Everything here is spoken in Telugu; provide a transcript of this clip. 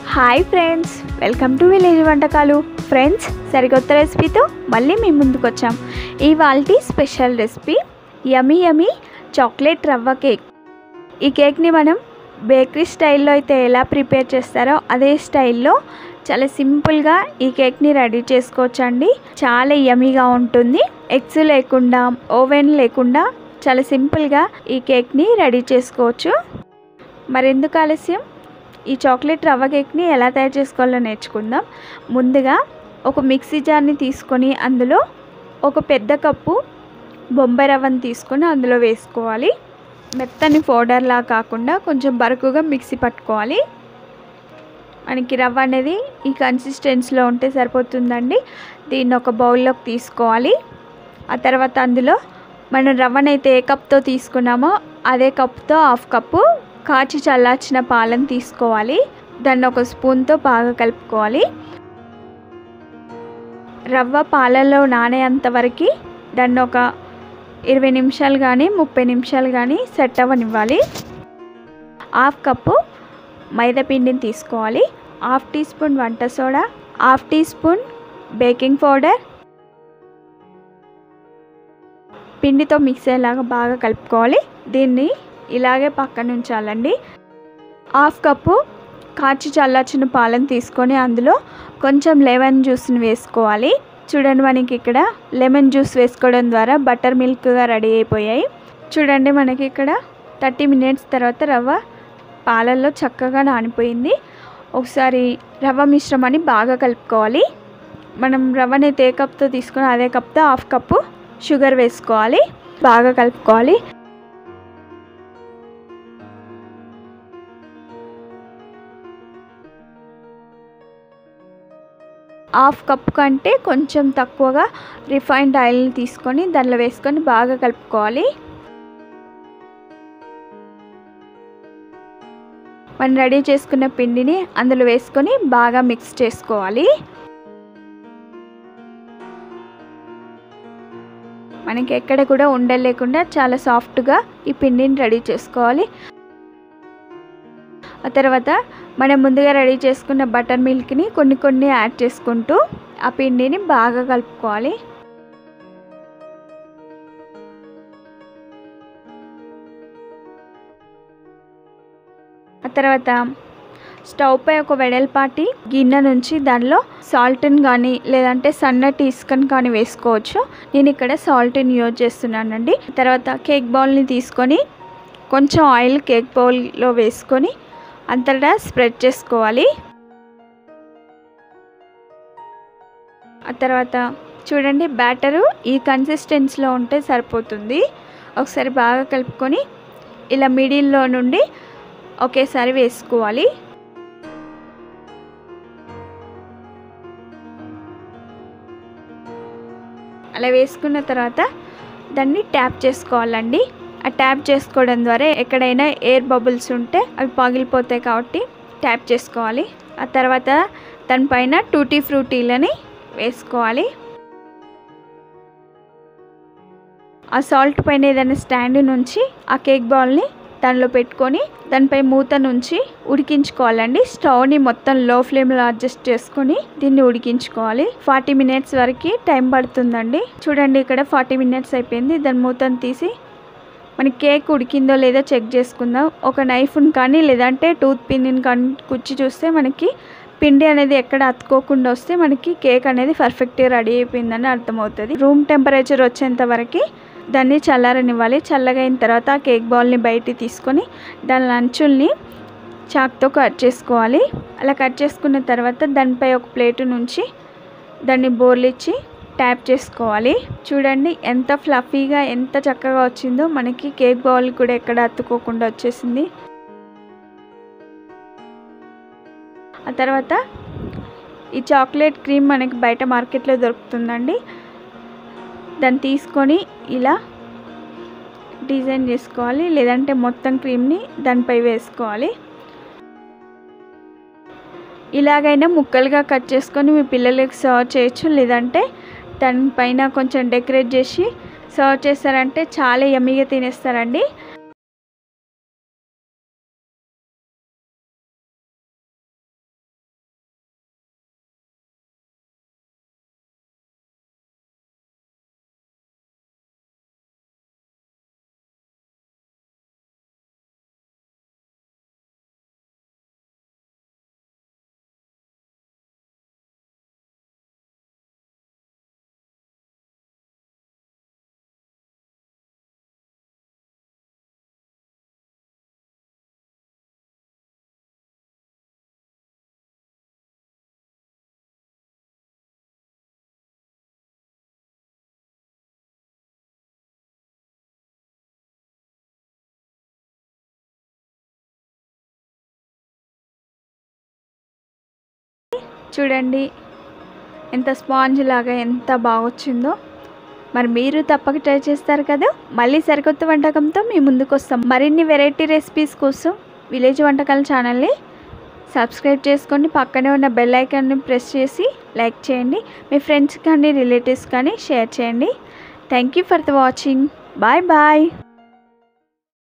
hi friends welcome to village వంటకాలు ఫ్రెండ్స్ సరికొత్త రెసిపీతో మళ్ళీ మీ ముందుకు వచ్చాం ఇవాల్టి special recipe yummy yummy chocolate రవ్వ కేక్ ఈ కేక్ని మనం బేకరీ స్టైల్లో అయితే ఎలా ప్రిపేర్ చేస్తారో అదే స్టైల్లో చాలా సింపుల్గా ఈ కేక్ని రెడీ చేసుకోవచ్చండి చాలా యమీగా ఉంటుంది ఎగ్స్ లేకుండా ఓవెన్ లేకుండా చాలా సింపుల్గా ఈ కేక్ని రెడీ చేసుకోవచ్చు మరెందుకు ఆలస్యం ఈ చాక్లెట్ రవ్వ కేక్ని ఎలా తయారు చేసుకోవాలో నేర్చుకుందాం ముందుగా ఒక మిక్సీ జార్ని తీసుకొని అందులో ఒక పెద్ద కప్పు బొంబాయి రవ్వని తీసుకొని అందులో వేసుకోవాలి మెత్తని పౌడర్లా కాకుండా కొంచెం బరుకుగా మిక్సీ పట్టుకోవాలి మనకి రవ్వ అనేది ఈ కన్సిస్టెన్సీలో ఉంటే సరిపోతుందండి దీన్ని ఒక బౌల్లోకి తీసుకోవాలి ఆ తర్వాత అందులో మనం రవ్వనైతే ఏ కప్తో తీసుకున్నామో అదే కప్తో హాఫ్ కప్పు కాచి చల్లార్చిన పాలను తీసుకోవాలి దాన్ని ఒక స్పూన్తో బాగా కలుపుకోవాలి రవ్వ పాలలో నానేంత వరకు దాన్ని ఒక ఇరవై నిమిషాలు కానీ ముప్పై నిమిషాలు కానీ సెట్ అవ్వనివ్వాలి హాఫ్ కప్పు మైదా పిండిని తీసుకోవాలి హాఫ్ టీ స్పూన్ వంట soda half teaspoon baking powder పిండితో మిక్స్ అయ్యేలాగా బాగా కలుపుకోవాలి దీన్ని ఇలాగే పక్కన ఉంచాలండి హాఫ్ కప్పు కాచి చల్లార్చిన పాలను తీసుకొని అందులో కొంచెం లెమన్ జ్యూస్ని వేసుకోవాలి చూడండి మనకి ఇక్కడ లెమన్ జ్యూస్ వేసుకోవడం ద్వారా బటర్ మిల్క్గా రెడీ అయిపోయాయి చూడండి మనకి ఇక్కడ థర్టీ మినిట్స్ తర్వాత రవ్వ పాలల్లో చక్కగా నానిపోయింది ఒకసారి రవ్వ మిశ్రమాన్ని బాగా కలుపుకోవాలి మనం రవ్వని ఏ కప్తో తీసుకుని అదే కప్తో హాఫ్ కప్పు షుగర్ వేసుకోవాలి బాగా కలుపుకోవాలి హాఫ్ కప్ కంటే కొంచెం తక్కువగా రిఫైన్డ్ ఆయిల్ని తీసుకొని దానిలో వేసుకొని బాగా కలుపుకోవాలి మనం రెడీ చేసుకున్న పిండిని అందులో వేసుకొని బాగా మిక్స్ చేసుకోవాలి మనకి ఎక్కడ కూడా ఉండలేకుండా చాలా సాఫ్ట్గా ఈ పిండిని రెడీ చేసుకోవాలి ఆ తర్వాత మనం ముందుగా రెడీ చేసుకున్న బటర్ మిల్క్ని కొన్ని కొన్ని యాడ్ చేసుకుంటూ ఆ పిండిని బాగా కలుపుకోవాలి ఆ తర్వాత స్టవ్ పై ఒక వెడల్పాటి గిన్నె నుంచి దానిలో సాల్ట్ని కానీ లేదంటే సన్నటి ఇసుకని కానీ వేసుకోవచ్చు నేను ఇక్కడ సాల్ట్ని యూజ్ చేస్తున్నానండి తర్వాత కేక్ బౌల్ని తీసుకొని కొంచెం ఆయిల్ కేక్ బౌల్లో వేసుకొని అంతటా స్ప్రెడ్ చేసుకోవాలి ఆ తర్వాత చూడండి బ్యాటరు ఈ కన్సిస్టెన్సీలో ఉంటే సరిపోతుంది ఒకసారి బాగా కలుపుకొని ఇలా మిడిల్లో నుండి ఒకేసారి వేసుకోవాలి అలా వేసుకున్న తర్వాత దాన్ని ట్యాప్ చేసుకోవాలండి ఆ ట్యాప్ చేసుకోవడం ద్వారా ఎక్కడైనా ఎయిర్ బబుల్స్ ఉంటే అవి పగిలిపోతాయి కాబట్టి ట్యాప్ చేసుకోవాలి ఆ తర్వాత దానిపైన టూటీ ఫ్రూటీలని వేసుకోవాలి ఆ సాల్ట్ పైన ఏదైనా స్టాండ్ నుంచి ఆ కేక్ బాల్ని దానిలో పెట్టుకొని దానిపై మూత నుంచి ఉడికించుకోవాలండి స్టవ్ని మొత్తం లో ఫ్లేమ్లో అడ్జస్ట్ చేసుకొని దీన్ని ఉడికించుకోవాలి ఫార్టీ మినిట్స్ వరకు టైం పడుతుందండి చూడండి ఇక్కడ ఫార్టీ మినిట్స్ అయిపోయింది దాని మూతను తీసి మనకి కేక్ ఉడికిందో లేదో చెక్ చేసుకుందాం ఒక నైఫ్ని కానీ లేదంటే టూత్ పిన్ని కానీ కుచ్చి చూస్తే మనకి పిండి అనేది ఎక్కడ అతుకోకుండా వస్తే మనకి కేక్ అనేది పర్ఫెక్ట్గా రెడీ అయిపోయిందని అర్థమవుతుంది రూమ్ టెంపరేచర్ వచ్చేంత వరకు దాన్ని చల్లారనివ్వాలి చల్లగా అయిన తర్వాత ఆ కేక్ బాల్ని బయటికి తీసుకొని దాని అంచుల్ని చాక్తో కట్ చేసుకోవాలి అలా కట్ చేసుకున్న తర్వాత దానిపై ఒక ప్లేటు నుంచి దాన్ని బోర్లిచ్చి ట్యాప్ చేసుకోవాలి చూడండి ఎంత ఫ్లఫీగా ఎంత చక్కగా వచ్చిందో మనకి కేక్ బౌల్ కూడా ఎక్కడ అతుక్కోకుండా వచ్చేసింది ఆ తర్వాత ఈ చాక్లెట్ క్రీమ్ మనకి బయట మార్కెట్లో దొరుకుతుందండి దాన్ని తీసుకొని ఇలా డిజైన్ చేసుకోవాలి లేదంటే మొత్తం క్రీమ్ని దానిపై వేసుకోవాలి ఇలాగైనా ముక్కలుగా కట్ చేసుకొని మీ పిల్లలకి సర్వ్ చేయొచ్చు లేదంటే దానిపైన కొంచెం డెకరేట్ చేసి సర్వ్ చేస్తారంటే చాలా యమ్మీగా తినేస్తారండి చూడండి ఎంత స్పాంజ్ లాగా ఎంత బాగా వచ్చిందో మరి మీరు తప్పక ట్రై చేస్తారు కదా మళ్ళీ సరికొత్త వంటకంతో మీ ముందుకు వస్తాం మరిన్ని వెరైటీ రెసిపీస్ కోసం విలేజ్ వంటకాల ఛానల్ని సబ్స్క్రైబ్ చేసుకోండి పక్కనే ఉన్న బెల్ ఐకాన్ని ప్రెస్ చేసి లైక్ చేయండి మీ ఫ్రెండ్స్ కానీ రిలేటివ్స్ కానీ షేర్ చేయండి thank you for the watching bye bye